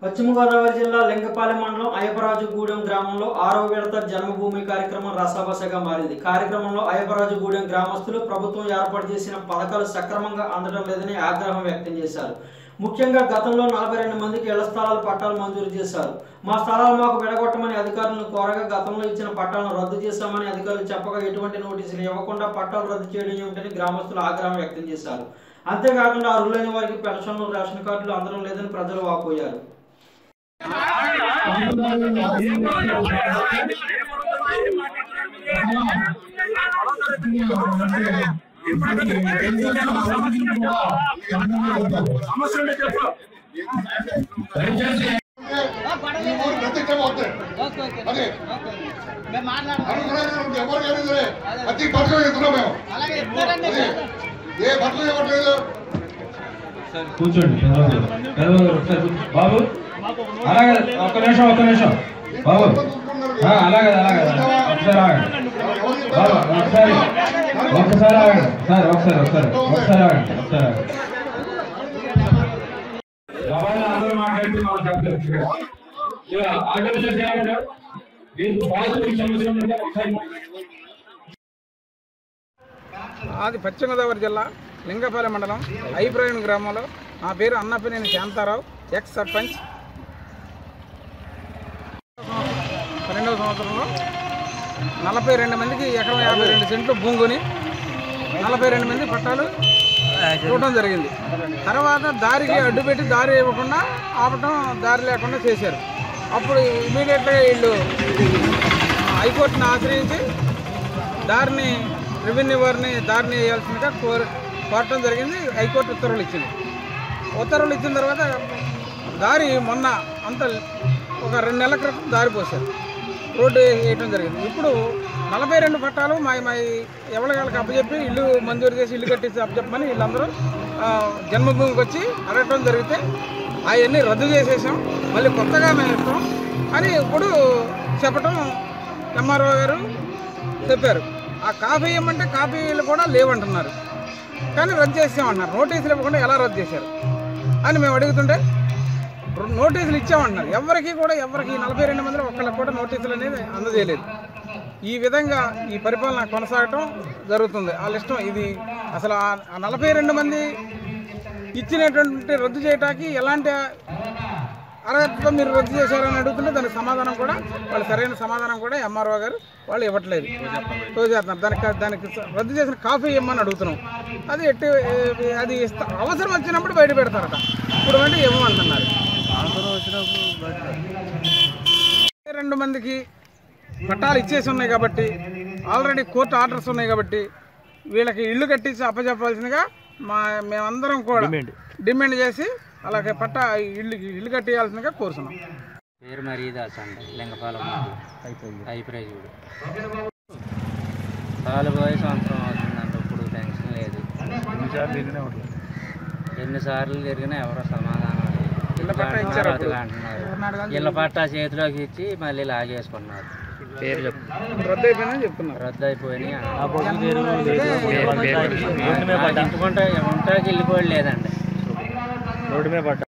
పశ్చిమ గోదావరి జిల్లా లింగపాలెం మండలం అయ్యపరాజుగూడెం గ్రామంలో ఆరో విడత జన్మభూమి కార్యక్రమం రసాబసగా మారింది కార్యక్రమంలో అయ్యపరాజుగూడెం గ్రామస్తులు ప్రభుత్వం ఏర్పాటు చేసిన పథకాలు సక్రమంగా అందడం లేదని ఆగ్రహం వ్యక్తం చేశారు ముఖ్యంగా గతంలో నలభై రెండు మందికి ఇళ్ల స్థలాలు పట్టాలు మంజూరు చేశారు మా స్థలాలు మాకు విడగొట్టమని అధికారులను కోరగా గతంలో ఇచ్చిన పట్టాలను రద్దు చేశామని అధికారులు చెప్పగా ఎటువంటి నోటీసులు ఇవ్వకుండా పట్టాలు రద్దు చేయడం ఏమిటని గ్రామస్తులు ఆగ్రహం వ్యక్తం చేశారు అంతేకాకుండా అర్హులైన వారికి పెన్షన్లు రేషన్ కార్డులు అందడం లేదని ప్రజలు వాపోయారు ఈ ఊరు ప్రత్యక్షం అవుతాయి అదే మేము మాట్లాడతాం అనుకున్నాను ఎవరు లేదు ప్రతి బట్టలు ఎత్తున్నాం మేము అలాగే చెప్తారండి అదే ఏ బట్టలు ఇవ్వట్లేదు కూర్చోండి పెద్దబాబు గారు. పెద్దబాబు గారు ఒకసారి కూర్చో. బాబు అలాగే ఒక్క నిమిషం ఒక్క నిమిషం బాబు ఆ, అలాగే అలాగే ఒకసారి ఆగండి బాబు ఒకసారి ఒక్కసారి ఆగండి సార్ ఒకసారి ఒకసారి ఒకసారి ఆగండి ఒకసారి ఆగండి గబాయిలు అందరూ మాట్లాడితే మనం చెప్పలేదు ఇక ఆర్గనైజర్ చేయాలి మీరు పాజిటివ్ సమస్య ఉంటే ఒకసారి అది పశ్చిమ గోదావరి జిల్లా లింగపాలెం మండలం ఐప్రాయం గ్రామంలో నా పేరు అన్నపినేని శాంతారావు ఎక్స్ సర్పంచ్ పన్నెండవ సంవత్సరంలో నలభై రెండు మందికి ఎకరం యాభై రెండు సెంట్లు భూమి కొని నలభై రెండు మంది పట్టాలు చూడడం జరిగింది తర్వాత దారికి అడ్డుపెట్టి దారి ఇవ్వకుండా ఆపటం దారి లేకుండా చేశారు అప్పుడు ఇమీడియట్గా వీళ్ళు హైకోర్టుని ఆశ్రయించి దారిని రెవెన్యూ వారిని దారిని వేయాల్సిందిగా కోర కోరటం జరిగింది హైకోర్టు ఉత్తర్వులు ఇచ్చింది ఉత్తర్వులు ఇచ్చిన తర్వాత దారి మొన్న అంత ఒక రెండు నెలల క్రితం దారి పోసారు రోడ్డు వేయటం జరిగింది ఇప్పుడు నలభై రెండు పట్టాలు మా మా ఎవరికాళ్ళకి అప్పచెప్పి ఇల్లు మంజూరు చేసి ఇల్లు కట్టించి అప్పచెప్పమని వీళ్ళందరూ ఆ, జన్మభూమికి వచ్చి అడగటం జరిగితే అవన్నీ రద్దు చేసేసాం మళ్ళీ కొత్తగా మేము ఇస్తాం అని ఇప్పుడు చెప్పటం ఎంఆర్ఓ గారు చెప్పారు ఆ కాపీ ఇవ్వమంటే కాపీలు కూడా లేవంటున్నారు కానీ రద్దు చేసామంటున్నారు నోటీసులు ఇవ్వకుండా ఎలా రద్దు చేశారు అని మేము అడుగుతుంటే రు- నోటీసులు ఇచ్చామంటున్నారు ఎవరికి కూడా ఎవరికి నలభై రెండు మందిలో ఒక్కళ్ళకి కూడా నోటీసులు అనేది అందజేయలేదు ఈ విధంగా ఈ పరిపాలన కొనసాగటం జరుగుతుంది వాళ్ళ ఇష్టం ఇది అసలు ఆ ఆ నలభై రెండు మంది ఇచ్చినటువంటి రద్దు చేయటానికి ఎలాంటి అర్హతతో మీరు రద్దు చేశారని అడుగుతుంటే దానికి సమాధానం కూడా వాళ్ళు సరైన సమాధానం కూడా ఎంఆర్ఓ గారు వాళ్ళు ఇవ్వట్లేదు తోచేస్తున్నారు దానికి దానికి రద్దు చేసిన కాఫీ ఇవ్వమని అడుగుతున్నాం అది ఎట్టి అది ఇస్తా అవసరం వచ్చినప్పుడు బయట పెడతారట ఇప్పుడు అంటే ఇవ్వమంటున్నారు రెండు మందికి పట్టాలు ఇచ్చేసి ఉన్నాయి కాబట్టి ఆల్రెడీ కోర్టు ఆర్డర్స్ ఉన్నాయి కాబట్టి వీళ్ళకి ఇల్లు కట్టించి అప్పచెప్పాల్సిందిగా మా మేమందరం కూడా డిమాండ్ చేసి అలాగే పట్టా ఇల్లు ఇల్లు కట్టేయాల్సిందిగా కోరుతున్నాం పేరు మరీదాస్ అండి లింగపాలెం అయిప్రైజుడు పాలు పోయి సంవత్సరం అవుతుందండి ఇప్పుడు పెన్షన్ లేదు ఎన్నిసార్లు తిరిగినా ఎవరో సమాధానం లేదు ఇళ్ళ పట్టా ఇచ్చారు అప్పుడు. అది అంటున్నారు ఇళ్ళ పట్టా చేతిలోకి ఇచ్చి మళ్ళీ లాగేసుకున్నారు పేరు చెప్పు రద్దు అయిపోయిందని చెప్తున్నారు రద్దు అయిపోయినాయి ఇంటికుంటే ఉంటాకి వెళ్ళిపోయి లేదండి